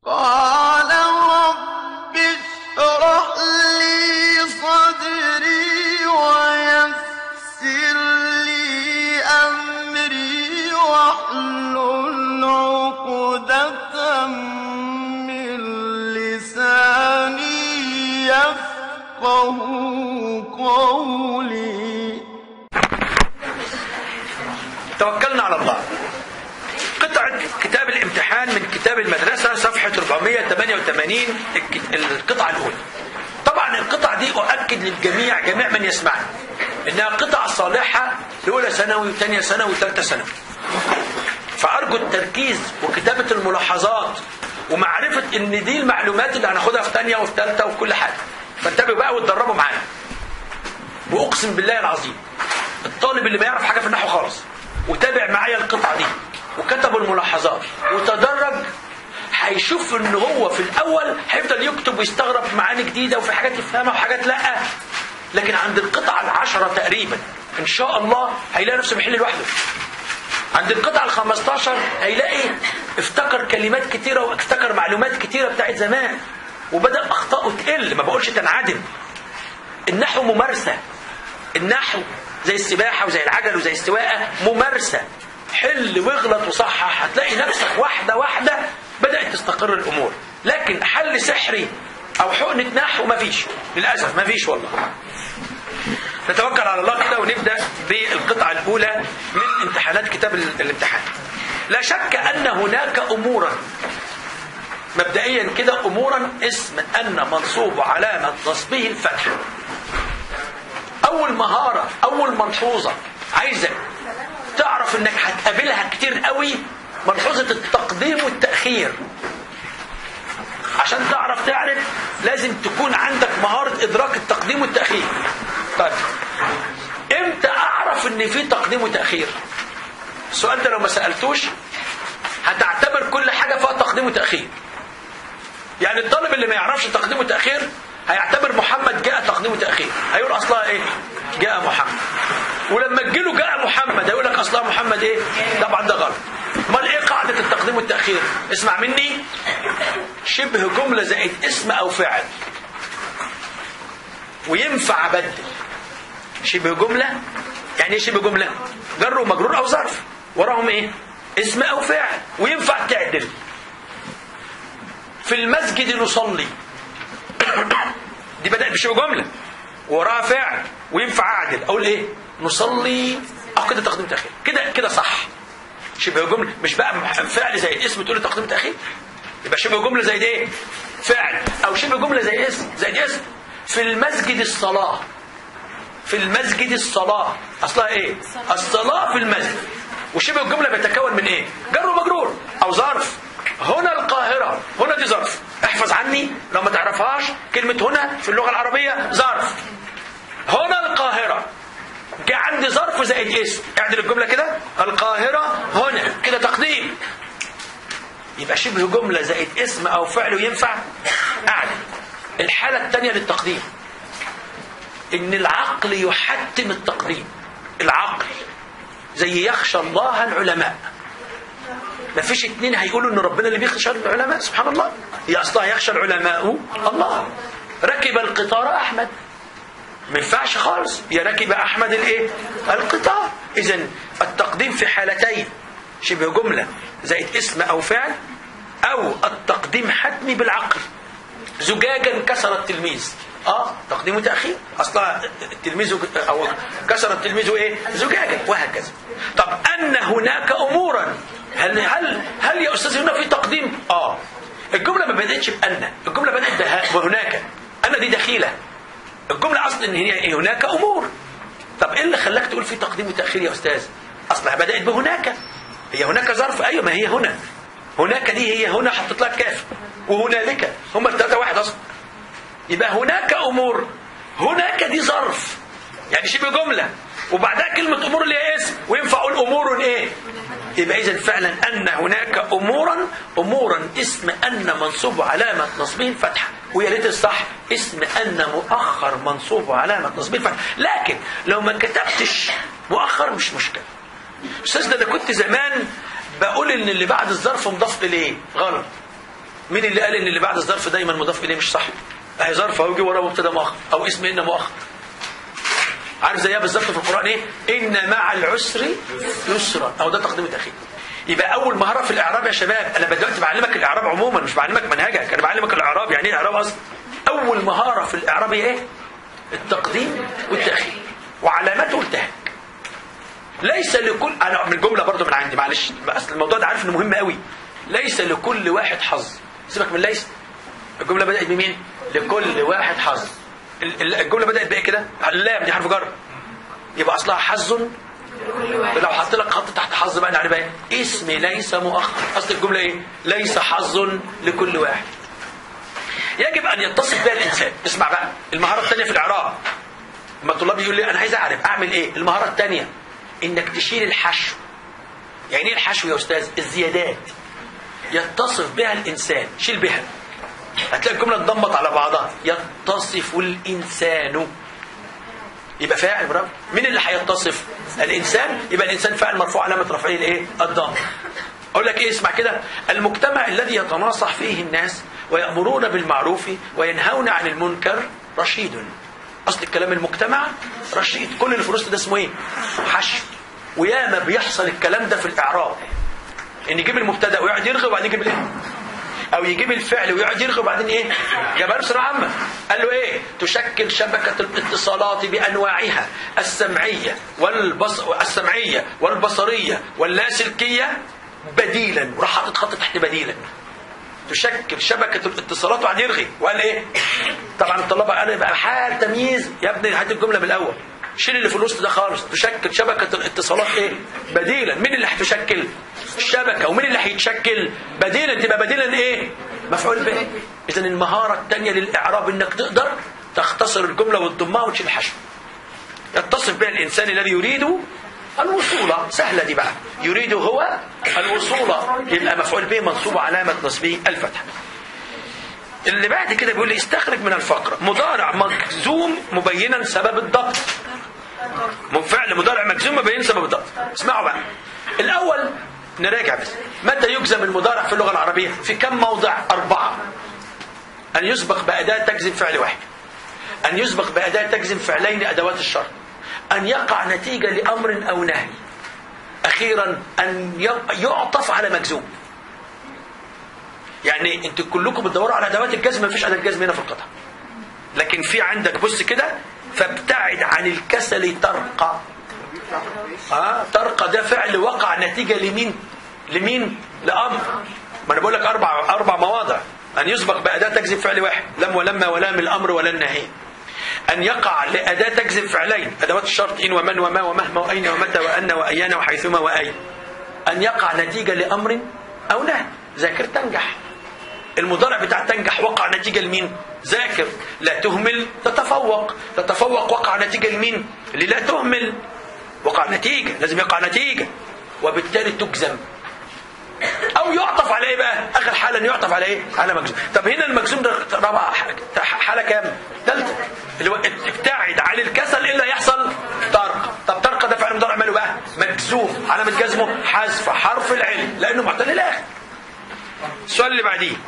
قال رب اشرح لي صدري ويسر لي أمري واحلل عقدة من لساني يفقه قولي توكلنا على الله قطعة كتاب الامتحان من كتاب المدرسة صفحة 488 الك- القطعة الأولى طبعا القطعة دي أؤكد للجميع جميع من يسمعني إنها قطعة صالحة لأولى ثانوي وثانية ثانوي وثالثة ثانوي فأرجو التركيز وكتابة الملاحظات ومعرفة إن دي المعلومات اللي هناخدها في ثانية وفي ثالثة وفي كل حاجة فانتبهوا بقى واتدربوا معانا وأقسم بالله العظيم الطالب اللي ما يعرف حاجة في النحو خالص وتابع معايا القطعة دي وكتب الملاحظات وتدرج هيشوف ان هو في الاول هيفضل يكتب ويستغرب في معاني جديده وفي حاجات يفهمها وحاجات لا لكن عند القطعه العشره تقريبا ان شاء الله هيلاقي نفسه بيحل لوحده عند القطعه ال 15 هيلاقي افتكر كلمات كتيره وافتكر معلومات كتيره بتاعت زمان وبدا اخطائه تقل ما بقولش تنعدم النحو ممارسه النحو زي السباحه وزي العجل وزي السواقه ممارسه حل واغلط وصحح هتلاقي نفسك واحده واحده بدات تستقر الامور لكن حل سحري او حقنه نحو مفيش للاسف مفيش والله نتوكل على الله كده ونبدا بالقطعه الاولى من امتحانات كتاب ال- الامتحان لا شك ان هناك امورا مبدئيا كده امورا اسم ان منصوب علامه نصبه الفتح اول مهاره اول ملحوظه عايزك تعرف انك هتقابلها كتير قوي ملحوظه التقديم والتاخير عشان تعرف تعرف لازم تكون عندك مهاره ادراك التقديم والتاخير طيب امتى اعرف ان في تقديم وتاخير السؤال ده لو ما سالتوش هتعتبر كل حاجه فيها تقديم وتاخير يعني الطالب اللي ما يعرفش تقديم وتاخير هيعتبر محمد جاء تقديم وتاخير هيقول اصلها ايه جاء محمد ولما تجيله جاء محمد هيقول لك اصلها محمد ايه طبعا ده غلط امال ايه قاعده التقديم والتاخير اسمع مني شبه جمله زائد اسم او فعل وينفع ابدل شبه جمله يعني ايه شبه جمله جر ومجرور او ظرف وراهم ايه اسم او فعل وينفع تعدل في المسجد نصلي دي بدأت بشبه جملة وراها فعل وينفع أعدل أقول إيه نصلي أو كده تقديم تأخير كده كده صح شبه جملة مش بقى فعل زي اسم تقول لي تقديم تأخير يبقى شبه جملة زي إيه فعل أو شبه جملة زي اسم زي اسم في المسجد الصلاة في المسجد الصلاة أصلها إيه الصلاة في المسجد وشبه الجملة بيتكون من إيه جر ومجرور أو ظرف هنا القاهرة هنا دي ظرف احفظ عني لو ما تعرفهاش كلمة هنا في اللغة العربية ظرف هنا القاهرة جاء عندي ظرف زائد اسم اعدل الجملة كده القاهرة هنا كده تقديم يبقى شبه جملة زائد اسم أو فعل وينفع أعدل الحالة الثانية للتقديم إن العقل يحتم التقديم العقل زي يخشى الله العلماء ما فيش اتنين هيقولوا ان ربنا اللي بيخشى العلماء سبحان الله هي اصلها يخشى العلماء الله ركب القطار احمد ما ينفعش خالص يا ركب احمد الايه القطار اذا التقديم في حالتين شبه جمله زائد اسم او فعل او التقديم حتمي بالعقل زجاجا كسر التلميذ اه تقديم وتاخير اصلا التلميذ او كسر التلميذ ايه زجاجا وهكذا طب ان هناك امورا هل هل هل يا استاذ هنا في تقديم اه الجمله ما بداتش بان الجمله بدات بها- بهناك ان دي دخيله الجمله اصلا ان هي هناك امور طب ايه اللي خلاك تقول في تقديم وتاخير يا استاذ اصلها بدات بهناك هي هناك ظرف ايوه ما هي هنا هناك دي هي هنا حطيت لها كاف وهنالك هم الثلاثه واحد اصلا يبقى هناك امور هناك دي ظرف يعني شبه جمله وبعدها كلمه امور اللي هي اسم وينفع اقول امور ايه يبقى اذا فعلا ان هناك امورا امورا اسم ان منصوب علامه نصبه الفتحه ويا ريت الصح اسم ان مؤخر منصوب علامه نصبه الفتحه لكن لو ما كتبتش مؤخر مش مشكله استاذ ده انا كنت زمان بقول ان اللي بعد الظرف مضاف اليه غلط مين اللي قال ان اللي بعد الظرف دايما مضاف اليه مش صح اهي ظرف اهو يجي وراه مبتدا مؤخر او اسم ان مؤخر عارف زيها بالظبط في القران ايه ان مع العسر يسرا او ده تقديم وتاخير يبقى اول مهاره في الاعراب يا شباب انا دلوقتي بعلمك الاعراب عموما مش بعلمك منهجك انا بعلمك الاعراب يعني ايه الاعراب اصلا اول مهاره في الاعراب هي ايه التقديم والتاخير وعلامته قلتها ليس لكل انا من جمله برضو من عندي معلش اصل الموضوع ده عارف انه مهم قوي ليس لكل واحد حظ سيبك من ليس الجمله بدات بمين لكل واحد حظ ال- ال- الجمله بدات بايه كده اللام دي حرف جر يبقى اصلها حظ لو حط لك خط تحت حظ بقى يعني بقى إيه؟ اسم ليس مؤخر اصل الجمله ايه ليس حظ لكل واحد يجب ان يتصف بها الانسان اسمع بقى المهاره الثانيه في الاعراب لما الطلاب يقول لي انا عايز اعرف اعمل ايه المهاره الثانيه انك تشيل الحشو يعني ايه الحشو يا استاذ الزيادات يتصف بها الانسان شيل بها هتلاقي الجمله اتضمت على بعضها يتصف الانسان يبقى فاعل برافو مين اللي هيتصف الانسان يبقى الانسان فاعل مرفوع علامه رفعه الايه الضم اقول لك ايه اسمع كده المجتمع الذي يتناصح فيه الناس ويأمرون بالمعروف وينهون عن المنكر رشيد اصل الكلام المجتمع رشيد كل اللي في الوسط ده اسمه ايه حشد وياما بيحصل الكلام ده في الاعراب ان يجيب المبتدا ويقعد يرغي وبعدين يجيب الايه او يجيب الفعل ويقعد يرغي وبعدين ايه جابها بصراحه عامه قال له ايه تشكل شبكه الاتصالات بانواعها السمعيه والبص السمعيه والبصريه واللاسلكيه بديلا وراح حاطط خط تحت بديلا تشكل شبكة الاتصالات وقعد يرغي وقال ايه طبعا الطلبة قال يبقى حال تمييز يا ابني هات الجملة من الأول شيل اللي في الوسط ده خالص تشكل شبكة الاتصالات ايه بديلا مين اللي هتشكل الشبكة ومين اللي هيتشكل بديلا تبقى بديلا ايه مفعول به اذا المهارة الثانية للإعراب انك تقدر تختصر الجملة وتضمها وتشيل الحشو يتصف بها الإنسان الذي يريد الوصول سهلة دي بقى يريد هو الوصول يبقى مفعول به منصوب علامة نصبه الفتح اللي بعد كده بيقول لي استخرج من الفقرة مضارع مجزوم مبينا سبب الضبط فعل مضارع مجزوم مبين سبب الضبط اسمعوا بقى الأول نراجع بس متى يجزم المضارع في اللغة العربية في كم موضع أربعة أن يسبق بأداة تجزم فعل واحد أن يسبق بأداة تجزم فعلين أدوات الشرط أن يقع نتيجة لأمر أو نهي أخيرا أن يعطف على مجزوم يعني انتوا كلكم بتدوروا على ادوات الجزم ما فيش اداه جزم هنا في القطع لكن في عندك بص كده فابتعد عن الكسل ترقى اه ترقى ده فعل وقع نتيجه لمين لمين لامر ما انا بقول لك اربع اربع مواضع ان يسبق باداه تجزم فعل واحد لم ولما ولام الامر ولا النهي أن يقع لأداة تجزم فعلين أدوات الشرط إن ومن وما ومهما وأين ومتى وأن وأيان وحيثما وأي أن يقع نتيجة لأمر أو نهي ذاكر تنجح المضارع بتاع تنجح وقع نتيجة لمين ذاكر لا تهمل تتفوق تتفوق وقع نتيجة لمين اللي لا تهمل وقع نتيجة لازم يقع نتيجة وبالتالي تجزم او يعطف على ايه بقى اخر حاله انه يعطف على ايه على مجزوم طب هنا المجزوم ده رابع حاله كام ثالثه اللي هو ابتعد عن الكسل الا يحصل طرق طب طرق ده فعل مضارع ماله بقى مجزوم علامه جزمه حذف حرف العلم لانه معتل الاخر السؤال اللي بعديه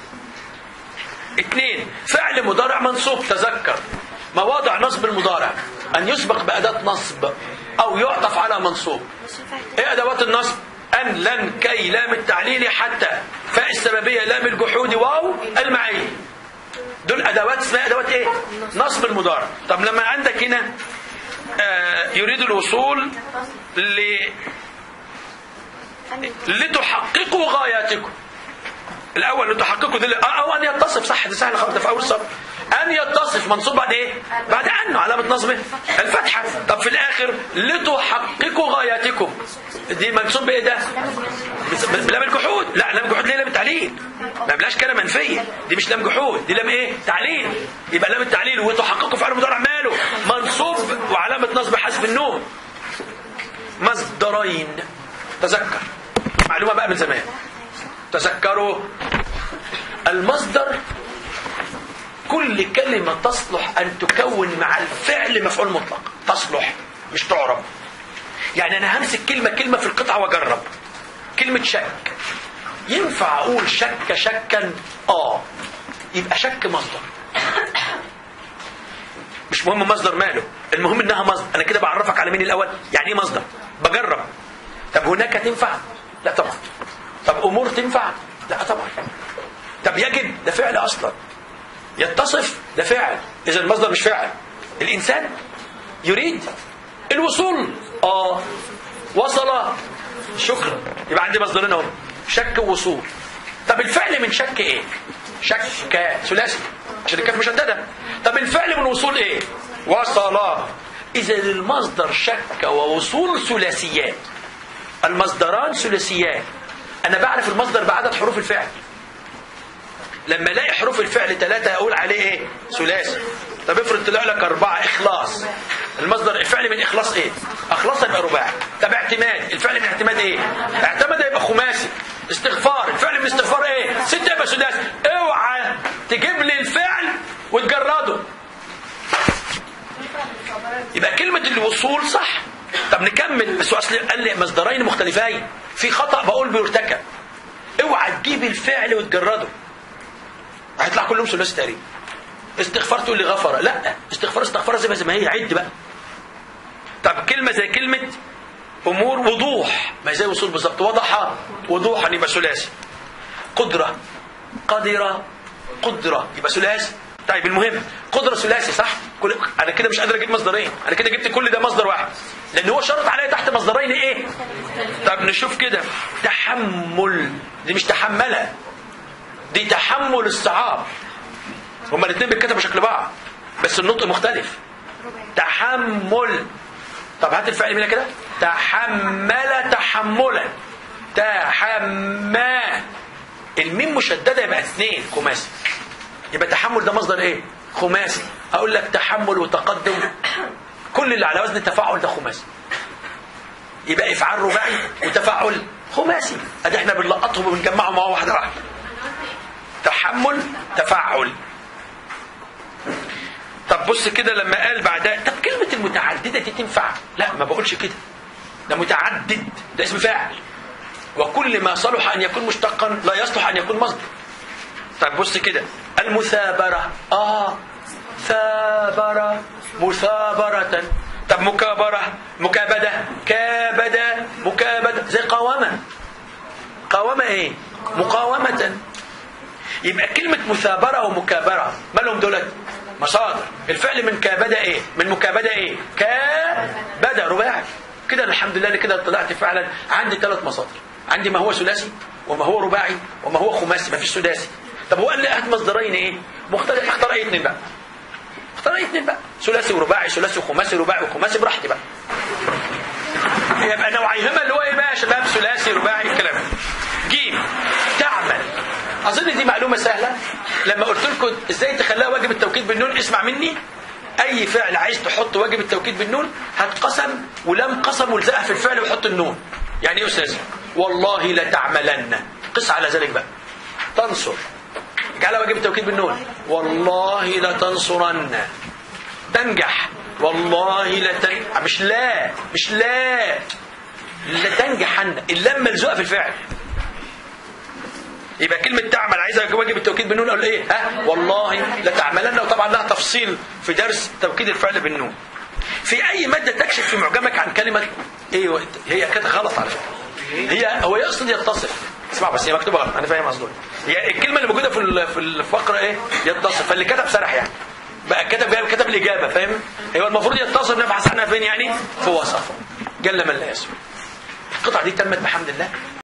اثنين فعل مضارع منصوب تذكر مواضع نصب المضارع ان يسبق باداه نصب او يعطف على منصوب ايه ادوات النصب أن لن كي لام التعليل حتى فاء السببية لام الجحود واو المعية دول أدوات اسمها أدوات إيه نصب المضارع طب لما عندك هنا آه يريد الوصول ل لتحققوا غاياتكم الاول لتحققوا دل... او ان يتصف صح ده سهل خالص ده في اول الصف ان يتصف منصوب بعد ايه بعد انه علامه نصبه الفتحه طب في الاخر لتحققوا غاياتكم دي منصوب بايه ده بلام الجحود لا لام الجحود ليه لام التعليل ما بلاش كلمه منفيه دي مش لام جحود دي لام ايه تعليل يبقى لام التعليل وتحققوا فعل مضارع ماله منصوب وعلامه نصب حذف النون مصدرين تذكر معلومه بقى من زمان تذكروا المصدر كل كلمة تصلح أن تكون مع الفعل مفعول مطلق تصلح مش تعرب يعني أنا همسك كلمة كلمة في القطعة وأجرب كلمة شك ينفع اقول شك شكا اه يبقى شك مصدر مش مهم مصدر ماله المهم انها مصدر انا كده بعرفك على مين الاول يعني ايه مصدر بجرب طب هناك تنفع لا طبعا طب امور تنفع لا طبعا طب يجب ده فعل اصلا يتصف ده فعل اذا المصدر مش فعل الانسان يريد الوصول اه وصل شكرا يبقى عندي مصدرين اهو شك ووصول طب الفعل من شك ايه شك ثلاثي عشان الكاف مشدده طب الفعل من وصول ايه وصل اذا المصدر شك ووصول ثلاثيات المصدران ثلاثيات انا بعرف المصدر بعدد حروف الفعل لما الاقي حروف الفعل ثلاثة اقول عليه ايه ثلاثي طب افرض طلع لك أربعة إخلاص المصدر الفعل من إخلاص إيه؟ أخلاص يبقى رباعي طب اعتماد الفعل من اعتماد إيه؟ اعتمد يبقى خماسي استغفار الفعل من استغفار إيه؟ ستة يبقى سداسي اوعى تجيب لي الفعل وتجرده يبقى كلمة الوصول صح طب نكمل بس اصل قال لي مصدرين مختلفين في خطأ بقول بيرتكب اوعى تجيب الفعل وتجرده هيطلع كلهم ثلاثي تقريبا استغفار تقول لي غفر لا استغفار استغفار زي ما زي ما هي عد بقى طب كلمه زي كلمه امور وضوح ما زي وصول بالظبط وضح وضوحا يبقى ثلاثي قدره قدره قدره يبقى ثلاثي طيب المهم قدره ثلاثي صح كل انا كده مش قادر اجيب مصدرين انا كده جبت كل ده مصدر واحد لان هو شرط عليا تحت مصدرين ايه طب نشوف كده تحمل دي مش تحملها دي تحمل الصعاب هما الاثنين بيتكتبوا شكل بعض بس النطق مختلف تحمل طب هات الفعل هنا كده تحمل تحملا تحمى الميم مشدده يبقى اثنين خماسي يبقى تحمل ده مصدر ايه خماسي اقول لك تحمل وتقدم كل اللي على وزن التفاعل ده خماسي يبقى افعال رباعي وتفاعل خماسي ادي احنا بنلقطهم وبنجمعهم مع واحده واحده تحمل تفاعل طب بص كده لما قال بعدها طب كلمة المتعددة دي تنفع لا ما بقولش كده ده متعدد ده اسم فاعل وكل ما صلح أن يكون مشتقا لا يصلح أن يكون مصدر طب بص كده المثابرة آه ثابرة مثابرة طب مكابرة مكابدة كابدة مكابدة زي قوامة قوامة ايه مقاومة يبقى كلمة مثابرة ومكابرة مالهم دولت مصادر الفعل من كابدة ايه من مكابدة ايه كابدة رباعي كده الحمد لله أنا كده طلعت فعلا عندي ثلاث مصادر عندي ما هو ثلاثي وما هو رباعي وما هو خماسي ما فيش سداسي طب هو قال لي هات مصدرين ايه مختلف اختار اي اثنين بقى اختار اي اثنين بقى ثلاثي ورباعي ثلاثي وخماسي رباعي وخماسي براحتي بقى يبقى نوعيهما اللي هو ايه بقى يا شباب ثلاثي رباعي الكلام جيم تعمل اظن دي معلومه سهله لما قلت لكم ازاي تخليها واجب التوكيد بالنون اسمع مني اي فعل عايز تحط واجب التوكيد بالنون هات قسم ولم قسم والزقها في الفعل وحط النون يعني ايه يا استاذ والله لتعملن قس على ذلك بقى تنصر اجعلها واجب التوكيد بالنون والله لتنصرن تنجح والله لتن... مش لا مش لا لتنجحن اللام ملزوقه في الفعل يبقى كلمة تعمل عايزة واجب التوكيد بالنون اقول ايه ها والله لتعملن وطبعا لها تفصيل في درس توكيد الفعل بالنون في اي مادة تكشف في معجمك عن كلمة ايه هي كده غلط على فكرة هي هو يقصد يتصف اسمع بس هي مكتوبة غلط انا فاهم قصده هي الكلمة اللي موجودة في في الفقرة ايه يتصف فاللي كتب سرح يعني بقى كتب جايب كتب الاجابة فاهم هو المفروض يتصف نبحث عنها فين يعني في وصفه جل من لا يسوى القطعة دي تمت بحمد الله